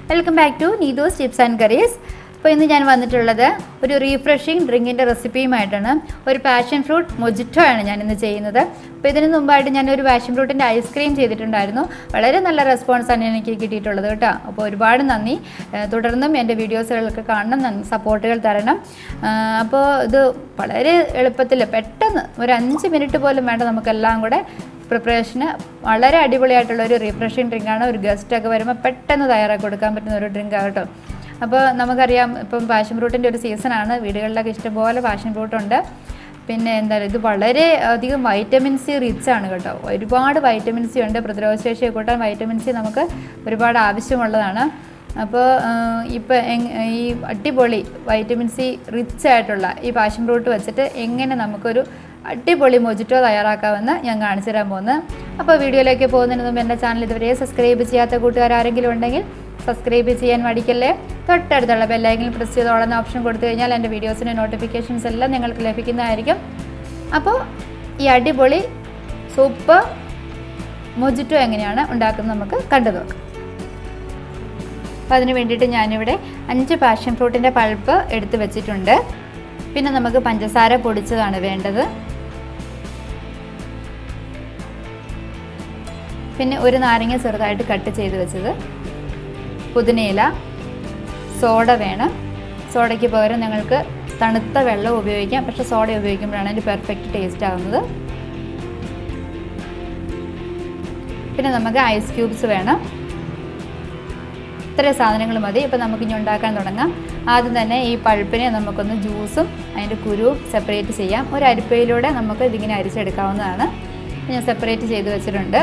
welcome back to Neethu's tips and curries അപ്പോൾ ഇന്ന് ഞാൻ വന്നിട്ടുള്ളത് ഒരു റീഫ്രഷിങ് ഡ്രിങ്കിൻ്റെ റെസിപ്പിയുമായിട്ടാണ് ഒരു പാഷൻ ഫ്രൂട്ട് മൊജിറ്റോ ആണ് ഞാൻ ഇന്ന് ചെയ്യുന്നത് അപ്പോൾ ഇതിന് മുമ്പായിട്ട് ഞാൻ ഒരു പാഷൻ ഫ്രൂട്ടിൻ്റെ ഐസ്ക്രീം ചെയ്തിട്ടുണ്ടായിരുന്നു വളരെ നല്ല റെസ്പോൺസാണ് എനിക്ക് കിട്ടിയിട്ടുള്ളത് കേട്ടോ അപ്പോൾ ഒരുപാട് നന്ദി ഏഹ് തുടർന്നും എൻ്റെ വീഡിയോസുകളൊക്കെ കാണണം സപ്പോർട്ടുകൾ തരണം ആഹ് അപ്പോൾ ഇത് വളരെ എളുപ്പത്തിൽ പെട്ടെന്ന് ഒരു അഞ്ച് മിനിറ്റ് പോലും വേണ്ട നമുക്കെല്ലാം കൂടെ പ്രിപ്പറേഷന് വളരെ അടിപൊളിയായിട്ടുള്ള ഒരു റിഫ്രഷിങ് ഡ്രിങ്കാണ് ഒരു ഗസ്റ്റൊക്കെ വരുമ്പോൾ പെട്ടെന്ന് തയ്യാറാക്കി കൊടുക്കാൻ പറ്റുന്ന ഒരു ഡ്രിങ്ക് കേട്ടോ അപ്പോൾ നമുക്കറിയാം ഇപ്പം പാഷൻ ഫ്രൂട്ടിൻ്റെ ഒരു സീസണാണ് വീടുകളിലൊക്കെ ഇഷ്ടംപോലെ പാഷൻ ഫ്രൂട്ടുണ്ട് പിന്നെ എന്താ പറയുക ഇത് വളരെ അധികം വൈറ്റമിൻ സി റിച്ച് ആണ് കേട്ടോ ഒരുപാട് വൈറ്റമിൻ സി ഉണ്ട് പ്രതിരോധശേഷിയെ കൂട്ടാൻ വൈറ്റമിൻ സി നമുക്ക് ഒരുപാട് ആവശ്യമുള്ളതാണ് അപ്പോൾ ഇപ്പോൾ ഈ അടിപൊളി വൈറ്റമിൻ സി റിച്ച് ആയിട്ടുള്ള ഈ പാഷൻ ഫ്രൂട്ട് വെച്ചിട്ട് എങ്ങനെ നമുക്കൊരു അടിപൊളി മൊജിറ്റോ തയ്യാറാക്കാമെന്ന് ഞാൻ കാണിച്ചു തരാൻ പോകുന്നത് അപ്പോൾ വീഡിയോയിലേക്ക് പോകുന്നതിന് മുമ്പ് എൻ്റെ ചാനൽ ഇതുവരെ സബ്സ്ക്രൈബ് ചെയ്യാത്ത കൂട്ടുകാർ ആരെങ്കിലും ഉണ്ടെങ്കിൽ സബ്സ്ക്രൈബ് ചെയ്യാൻ മടിക്കല്ലേ തൊട്ടടുത്തുള്ള ബെല്ലൈക്കനിൽ പ്രസ് ചെയ്ത് ഓടുന്ന ഓപ്ഷൻ കൊടുത്തു കഴിഞ്ഞാൽ എൻ്റെ വീഡിയോസിൻ്റെ നോട്ടിഫിക്കേഷൻസ് എല്ലാം നിങ്ങൾക്ക് ലഭിക്കുന്നതായിരിക്കും അപ്പോൾ ഈ അടിപൊളി സൂപ്പർ മൊജിറ്റോ എങ്ങനെയാണ് ഉണ്ടാക്കുന്നത് നമുക്ക് കണ്ടു നോക്കാം അപ്പോൾ അതിന് വേണ്ടിയിട്ട് ഞാനിവിടെ അഞ്ച് പാഷൻ ഫ്രൂട്ടിൻ്റെ പൾപ്പ് എടുത്ത് വെച്ചിട്ടുണ്ട് പിന്നെ നമുക്ക് പഞ്ചസാര പൊടിച്ചതാണ് വേണ്ടത് പിന്നെ ഒരു നാരങ്ങ ചെറുതായിട്ട് കട്ട് ചെയ്ത് വെച്ചത് പുതിനയില സോഡ വേണം സോഡയ്ക്ക് പകരം നിങ്ങൾക്ക് തണുത്ത വെള്ളം ഉപയോഗിക്കാം പക്ഷെ സോഡ ഉപയോഗിക്കുമ്പോഴാണ് അതിൻ്റെ പെർഫെക്റ്റ് ടേസ്റ്റ് ആകുന്നത് പിന്നെ നമുക്ക് ഐസ് ക്യൂബ്സ് വേണം ഇത്രയും സാധനങ്ങൾ മതി ഇപ്പം നമുക്ക് ഇനി ഉണ്ടാക്കാൻ തുടങ്ങാം ആദ്യം തന്നെ ഈ പഴുപ്പിനെ നമുക്കൊന്ന് ജ്യൂസും അതിൻ്റെ കുരുവും സെപ്പറേറ്റ് ചെയ്യാം ഒരു അരിപ്പയിലൂടെ നമുക്ക് ഇതിങ്ങനെ അരിച്ചെടുക്കാവുന്നതാണ് ഞാൻ സെപ്പറേറ്റ് ചെയ്ത് വെച്ചിട്ടുണ്ട്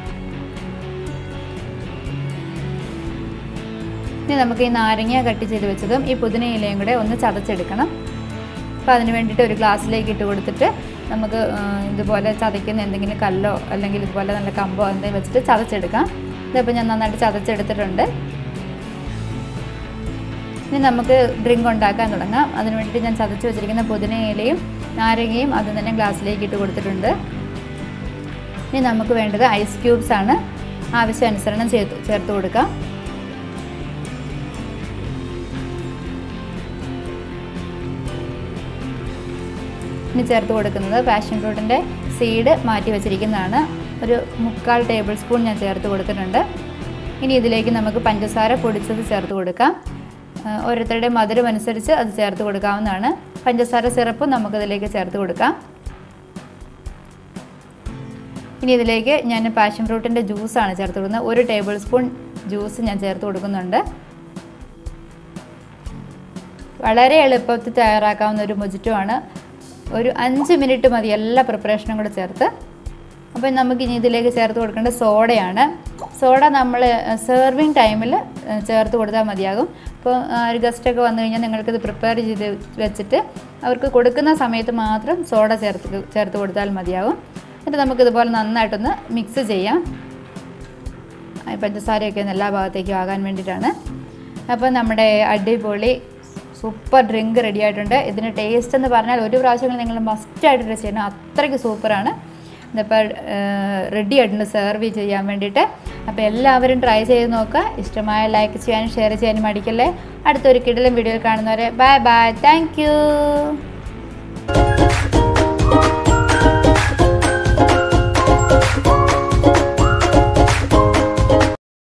ഇനി നമുക്ക് ഈ നാരങ്ങ കട്ട് ചെയ്ത് വെച്ചതും ഈ പുതിന ഇലയും കൂടെ ഒന്ന് ചതച്ചെടുക്കണം അപ്പോൾ അതിന് വേണ്ടിയിട്ട് ഒരു ഗ്ലാസ്സിലേക്ക് ഇട്ട് കൊടുത്തിട്ട് നമുക്ക് ഇതുപോലെ ചതയ്ക്കുന്ന എന്തെങ്കിലും കല്ലോ അല്ലെങ്കിൽ ഇതുപോലെ നല്ല കമ്പോ എന്തെങ്കിലും വെച്ചിട്ട് ചതച്ചെടുക്കാം ഇതിപ്പോൾ ഞാൻ നന്നായിട്ട് ചതച്ചെടുത്തിട്ടുണ്ട് ഇനി നമുക്ക് ഡ്രിങ്ക് ഉണ്ടാക്കാൻ തുടങ്ങാം അതിന് വേണ്ടിയിട്ട് ഞാൻ ചതച്ച് വെച്ചിരിക്കുന്ന പുതിന ഇലയും നാരങ്ങയും അത് തന്നെ ഗ്ലാസ്സിലേക്ക് ഇട്ട് കൊടുത്തിട്ടുണ്ട് ഇനി നമുക്ക് വേണ്ടത് ഐസ് ക്യൂബ്സ് ആണ് ആവശ്യാനുസരണം ചേർത്ത് ചേർത്ത് കൊടുക്കാം ഇനി ചേർത്ത് കൊടുക്കുന്നത് പാഷൻ ഫ്രൂട്ടിൻ്റെ സീഡ് മാറ്റി വെച്ചിരിക്കുന്നതാണ് ഒരു മുക്കാൽ ടേബിൾ സ്പൂൺ ഞാൻ ചേർത്ത് കൊടുത്തിട്ടുണ്ട് ഇനി ഇതിലേക്ക് നമുക്ക് പഞ്ചസാര പൊടിച്ചത് ചേർത്ത് കൊടുക്കാം ഓരോരുത്തരുടെ മധുരം അനുസരിച്ച് അത് ചേർത്ത് കൊടുക്കാവുന്നതാണ് പഞ്ചസാര സിറപ്പും നമുക്കിതിലേക്ക് ചേർത്ത് കൊടുക്കാം ഇനി ഇതിലേക്ക് ഞാൻ പാഷൻ ഫ്രൂട്ടിൻ്റെ ജ്യൂസാണ് ചേർത്ത് കൊടുക്കുന്നത് ഒരു ടേബിൾ സ്പൂൺ ജ്യൂസ് ഞാൻ ചേർത്ത് കൊടുക്കുന്നുണ്ട് വളരെ എളുപ്പത്തിൽ തയ്യാറാക്കാവുന്ന ഒരു മൊജിറ്റോ ആണ് ഒരു അഞ്ച് മിനിറ്റ് മതി എല്ലാ പ്രിപ്പറേഷനും കൂടെ ചേർത്ത് അപ്പോൾ നമുക്ക് ഇനി ഇതിലേക്ക് ചേർത്ത് കൊടുക്കേണ്ട സോഡയാണ് സോഡ നമ്മൾ സെർവിങ് ടൈമിൽ ചേർത്ത് കൊടുത്താൽ മതിയാകും ഇപ്പോൾ ഒരു ഗസ്റ്റൊക്കെ വന്നു കഴിഞ്ഞാൽ നിങ്ങൾക്കിത് പ്രിപ്പയർ ചെയ്ത് വെച്ചിട്ട് അവർക്ക് കൊടുക്കുന്ന സമയത്ത് മാത്രം സോഡ ചേർത്ത് ചേർത്ത് കൊടുത്താൽ മതിയാകും എന്നിട്ട് നമുക്കിതുപോലെ നന്നായിട്ടൊന്ന് മിക്സ് ചെയ്യാം പഞ്ചസാരയൊക്കെ ഒന്ന് എല്ലാ ഭാഗത്തേക്കും ആകാൻ വേണ്ടിയിട്ടാണ് അപ്പോൾ നമ്മുടെ അടിപൊളി സൂപ്പർ ഡ്രിങ്ക് റെഡി ആയിട്ടുണ്ട് ഇതിന് ടേസ്റ്റ് എന്ന് പറഞ്ഞാൽ ഒരു പ്രാവശ്യം നിങ്ങൾ മസ്റ്റായിട്ട് ട്രൈ ചെയ്യണം അത്രയ്ക്ക് സൂപ്പറാണ് ഇതിപ്പോൾ റെഡി ആയിട്ടുണ്ട് സെർവ് ചെയ്യാൻ വേണ്ടിയിട്ട് അപ്പോൾ എല്ലാവരും ട്രൈ ചെയ്ത് നോക്കുക ഇഷ്ടമായ ലൈക്ക് ചെയ്യാനും ഷെയർ ചെയ്യാനും മടിക്കല്ലേ അടുത്തൊരു കിടലും വീഡിയോ കാണുന്നവരെ ബൈ ബൈ താങ്ക്